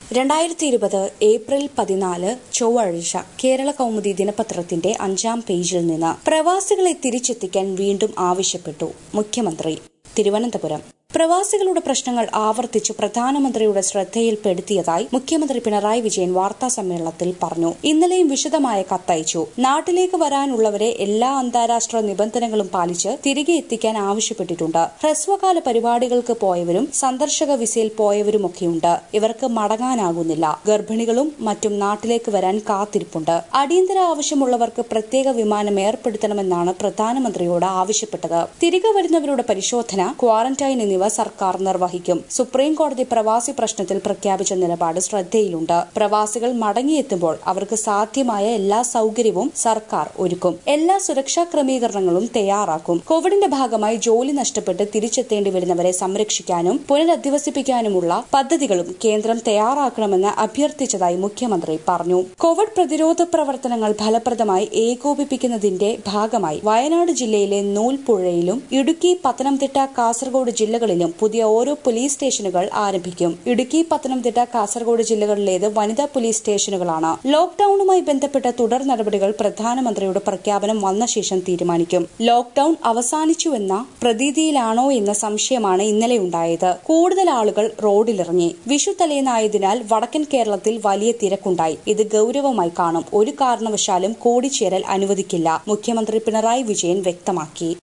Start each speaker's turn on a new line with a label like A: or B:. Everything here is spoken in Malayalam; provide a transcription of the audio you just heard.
A: രണ്ടായിരത്തി ഇരുപത് ഏപ്രിൽ പതിനാല് ചൊവ്വാഴ്ച കേരള കൗമുദി ദിനപത്രത്തിന്റെ അഞ്ചാം പേജിൽ നിന്ന് പ്രവാസികളെ തിരിച്ചെത്തിക്കാൻ വീണ്ടും ആവശ്യപ്പെട്ടു മുഖ്യമന്ത്രി തിരുവനന്തപുരം പ്രവാസികളുടെ പ്രശ്നങ്ങൾ ആവർത്തിച്ച് പ്രധാനമന്ത്രിയുടെ ശ്രദ്ധയിൽപ്പെടുത്തിയതായി മുഖ്യമന്ത്രി പിണറായി വിജയൻ വാർത്താ സമ്മേളനത്തിൽ പറഞ്ഞു ഇന്നലെയും വിശദമായ കത്തയച്ചു നാട്ടിലേക്ക് വരാനുള്ളവരെ എല്ലാ അന്താരാഷ്ട്ര നിബന്ധനകളും പാലിച്ച് തിരികെ എത്തിക്കാൻ ആവശ്യപ്പെട്ടിട്ടുണ്ട് ഹ്രസ്വകാല പരിപാടികൾക്ക് പോയവരും സന്ദർശക വിസയിൽ പോയവരുമൊക്കെയുണ്ട് ഇവർക്ക് മടങ്ങാനാകുന്നില്ല ഗർഭിണികളും മറ്റും നാട്ടിലേക്ക് വരാൻ കാത്തിരിപ്പുണ്ട് അടിയന്തര ആവശ്യമുള്ളവർക്ക് പ്രത്യേക വിമാനം ഏർപ്പെടുത്തണമെന്നാണ് പ്രധാനമന്ത്രിയോട് ആവശ്യപ്പെട്ടത് തിരികെ വരുന്നവരുടെ പരിശോധന ക്വാറന്റൈൻ എന്നിവ സർക്കാർ നിർവഹിക്കും സുപ്രീം കോടതി പ്രവാസി പ്രശ്നത്തിൽ പ്രഖ്യാപിച്ച നിലപാട് ശ്രദ്ധയിലുണ്ട് പ്രവാസികൾ മടങ്ങിയെത്തുമ്പോൾ അവർക്ക് സാധ്യമായ എല്ലാ സൌകര്യവും സർക്കാർ ഒരുക്കും എല്ലാ സുരക്ഷാ ക്രമീകരണങ്ങളും തയ്യാറാക്കും കോവിഡിന്റെ ഭാഗമായി ജോലി നഷ്ടപ്പെട്ട് തിരിച്ചെത്തേണ്ടി വരുന്നവരെ സംരക്ഷിക്കാനും പുനരധിവസിപ്പിക്കാനുമുള്ള പദ്ധതികളും കേന്ദ്രം തയ്യാറാക്കണമെന്ന് അഭ്യർത്ഥിച്ചതായി മുഖ്യമന്ത്രി പറഞ്ഞു കോവിഡ് പ്രതിരോധ പ്രവർത്തനങ്ങൾ ഫലപ്രദമായി ഏകോപിപ്പിക്കുന്നതിന്റെ ഭാഗമായി വയനാട് ജില്ലയിലെ നൂൽപ്പുഴയിലും ഇടുക്കി പത്തനംതിട്ട കാസർഗോഡ് ജില്ലകളിലും പുതിയ ഓരോ പോലീസ് സ്റ്റേഷനുകൾ ആരംഭിക്കും ഇടുക്കി പത്തനംതിട്ട കാസർഗോഡ് ജില്ലകളിലേത് വനിതാ പോലീസ് സ്റ്റേഷനുകളാണ് ലോക്ഡൌണുമായി ബന്ധപ്പെട്ട തുടർ നടപടികൾ പ്രധാനമന്ത്രിയുടെ പ്രഖ്യാപനം വന്ന ശേഷം തീരുമാനിക്കും ലോക്ഡൌൺ അവസാനിച്ചുവെന്ന പ്രതീതിയിലാണോ എന്ന സംശയമാണ് ഇന്നലെ ഉണ്ടായത് കൂടുതൽ ആളുകൾ റോഡിലിറങ്ങി വിഷു തലേന്നായതിനാൽ വടക്കൻ കേരളത്തിൽ വലിയ തിരക്കുണ്ടായി ഇത് ഗൌരവമായി കാണും ഒരു കാരണവശാലും കൂടിച്ചേരൽ അനുവദിക്കില്ല മുഖ്യമന്ത്രി പിണറായി വിജയൻ വ്യക്തമാക്കി